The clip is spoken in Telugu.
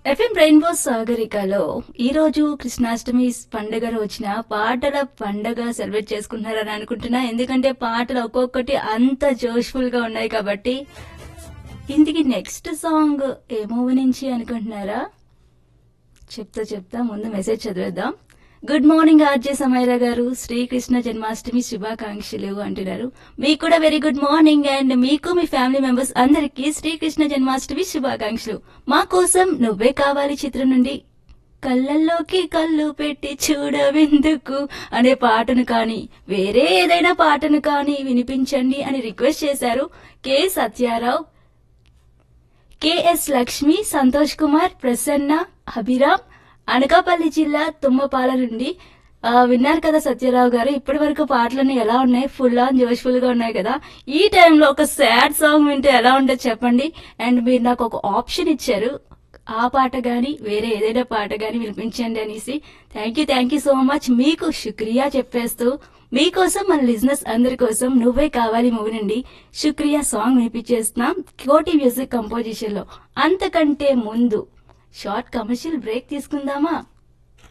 ఎఫ్ఎం రెయిన్బో సాగరికలో ఈ రోజు కృష్ణాష్టమి పండుగ రోజున పాటల పండగ సెలబ్రేట్ చేసుకుంటున్నారని అనుకుంటున్నా ఎందుకంటే పాటలు ఒక్కొక్కటి అంత జోష్ఫుల్ గా ఉన్నాయి కాబట్టి ఇందుకి నెక్స్ట్ సాంగ్ ఏ మూవీ నుంచి అనుకుంటున్నారా చెప్తా చెప్తా ముందు మెసేజ్ చదివేద్దాం good morning RJ Samaira garu Srikrishna Janmashtami శుభాకాంక్షలు అంటున్నారు మీకు కూడా వెరీ గుడ్ మార్నింగ్ అండ్ మీకు మీ ఫ్యామిలీ మెంబర్స్ అందరికీ శ్రీకృష్ణ జన్మాష్టమి శుభాకాంక్షలు మా కోసం నువ్వే కావాలి చిత్రం నుండి కళ్ళల్లోకి కళ్ళు పెట్టి చూడవెందుకు అనే పాటను కానీ వేరే ఏదైనా పాటను కానీ వినిపించండి అని రిక్వెస్ట్ చేశారు కె సత్యారావు కెఎస్ లక్ష్మి సంతోష్ కుమార్ ప్రసన్న అభిరామ్ అనకాపల్లి జిల్లా తుమ్మపాల నుండి ఆ, విన్నారు కదా సత్యరావు గారు ఇప్పటి వరకు పాటలన్నీ ఎలా ఉన్నాయి ఫుల్ ఆన్ జోష్ఫుల్ గా ఉన్నాయి కదా ఈ టైంలో ఒక సాడ్ సాంగ్ వింటే ఎలా ఉంటుంది చెప్పండి అండ్ మీరు నాకు ఒక ఆప్షన్ ఇచ్చారు ఆ పాట గాని వేరే ఏదైనా పాట గాని వినిపించండి అనేసి thank you thank you so much మీకు శుక్రియా చెప్పేస్తూ మీకోసం మన లిజినెస్ అందరి కోసం నువ్వే కావాలి మూవీ నుండి శుక్రియా సాంగ్ వినిపించేస్తున్నాం కోటి మ్యూజిక్ కంపోజిషన్ లో అంతకంటే ముందు షార్ట్ కమర్షియల్ బ్రేక్ తీసుకుందామా